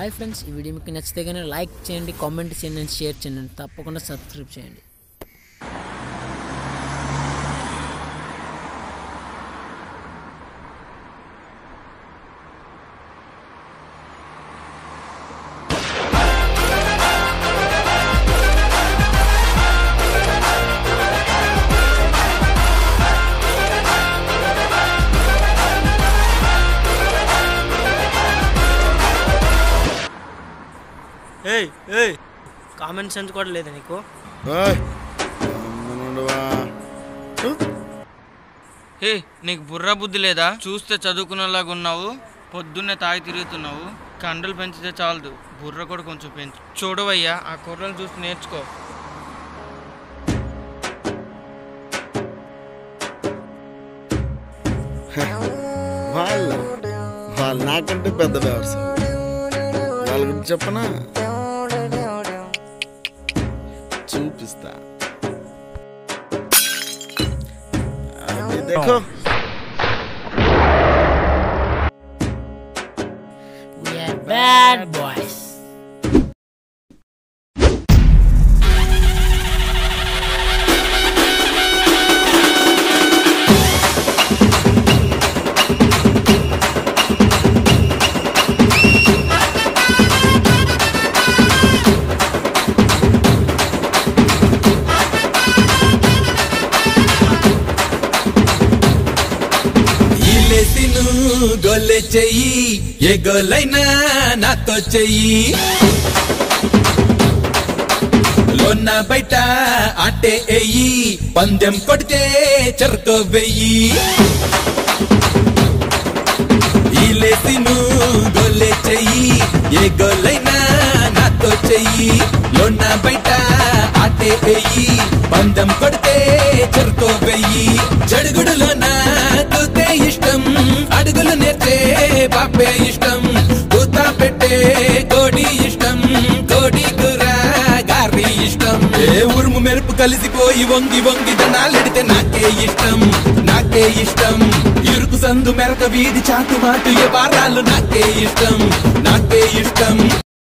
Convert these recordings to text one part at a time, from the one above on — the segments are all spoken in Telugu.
హాయ్ ఫ్రెండ్స్ ఈ వీడియో మీకు నచ్చితే కానీ లైక్ చేయండి కామెంట్ చేయండి షేర్ చేయండి తప్పకుండా సబ్స్క్రైబ్ చేయండి ఏయ్ ఏయ్ కామెంట్ సెన్స్ కూడా లేదా నీకు ఓయ్, గమ్మునుండవా. హే నీకు బుర్ర బుద్ధి లేదా చూస్తే చదువుకునేలాగా ఉన్నావు పొద్దున్నే తాగి తిరుగుతున్నావు కండలు పెంచితే చాలదు బుర్ర కూడా కొంచెం పెంచు చూడవయ్యా ఆ కుర్రలు చూసి నేర్చుకో వాళ్ళ వాళ్ళు నాకంటే పెద్ద వ్యవసాయం వాళ్ళ గురించి చెప్పనా చూపిస్తా అదే దేఖో వీఆర్ బ్యాడ్ బాయ్స్ ఇలేసిను గొల్లె చెయ్యి ఏ గొల్లైనా నాతో చెయ్యి లోన్న బయట అట్టే ఎయ్యి పందెం కొడితే చెరుకో వెయ్యి ఇలేసిను గొల్లె చెయ్యి ఏ గొల్లైనా నాతో చెయ్యి లోన్న బయట అట్టే ఎయ్యి పందెం కొడితే చెరుకో వెయ్యి జడుగుడులో నాకుతే ఇష్టం అడుగులు నేర్చే పాపే ఇష్టం కూత పెట్టే కోడి ఇష్టం కోడి కూర గారి ఇష్టం ఏ ఉరుము మెరుపు కలిసిపోయి వంగి వంగి దనాలెడితే నాకే ఇష్టం నాకే ఇష్టం ఇరుకు సందు మెరక వీధి చాటు మాటు ఏ వారాలు నాకే ఇష్టం నాకే ఇష్టం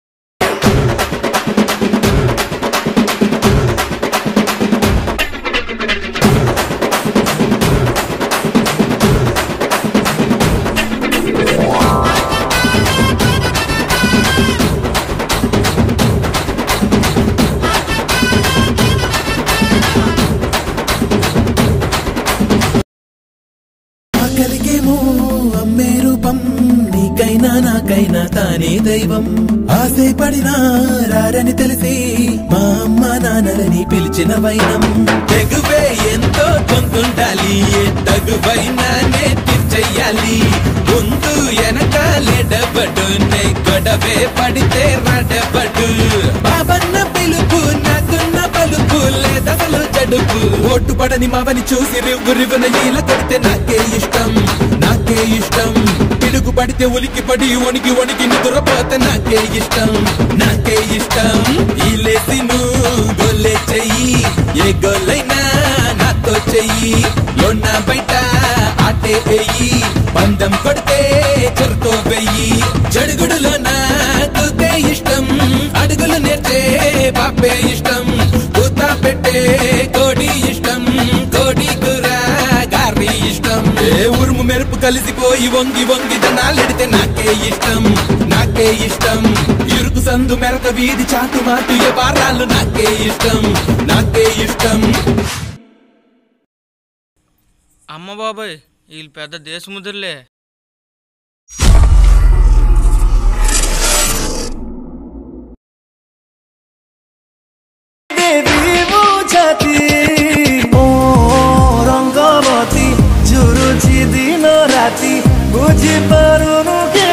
ఆకలికేమో అమ్మే రూపం నీకైనా నాకైనా తానే దైవం ఆశే పడినా రారని తెలిసి మా అమ్మ నాన్నలని పిలిచిన వైనం తెగువే ఎంతో కొంతుండాలి ఏ తగువైనానే తీర్చెయ్యాలి ముందు వెనకాలెడబడు నే గొడవే పడితే రడబడు బాబన్న పిలుపు నాకున్న పలుపు లేదసలు జడుపు ఓటు పడని మావని చూసి రివ్వు రివ్వున ఈల కొడితే నాకే ఇష్టం నాకే ఇష్టం పిడుగు పడితే ఉలికి పడి వణికి వణికి నిద్రపోతే నాకే ఇష్టం నాకే ఇష్టం ఈ లేసిను గొల్లె చెయ్యి ఏ గొల్లైనా నాతో చెయ్యి లోన్న బయట ఆటే ఎయ్యి పందెం కొడితే చెరుకో వెయ్యి జడుగుడులో నాకుతే ఇష్టం అడుగులు నేర్చే పాపే ఇష్టం కూత పెట్టే కోడి ఇష్టం కోడి కూర గారి ఇష్టం ఏ ఉరుము మెరుపు కలిసిపోయి వంగి వంగి దనాలెడితే నాకే ఇష్టం నాకే ఇష్టం ఇరుకు సందు మెరక వీధి చాటు మాటు ఏ వారాలు నాకే ఇష్టం నాకే ఇష్టం అమ్మ బాబాయ్ వీళ్ళు పెద్ద దేశముద్రులే দেবী বুঝাতি ও রঙ্গবতী ঝুরুছি দিন রাতি বুঝি পারুনু কে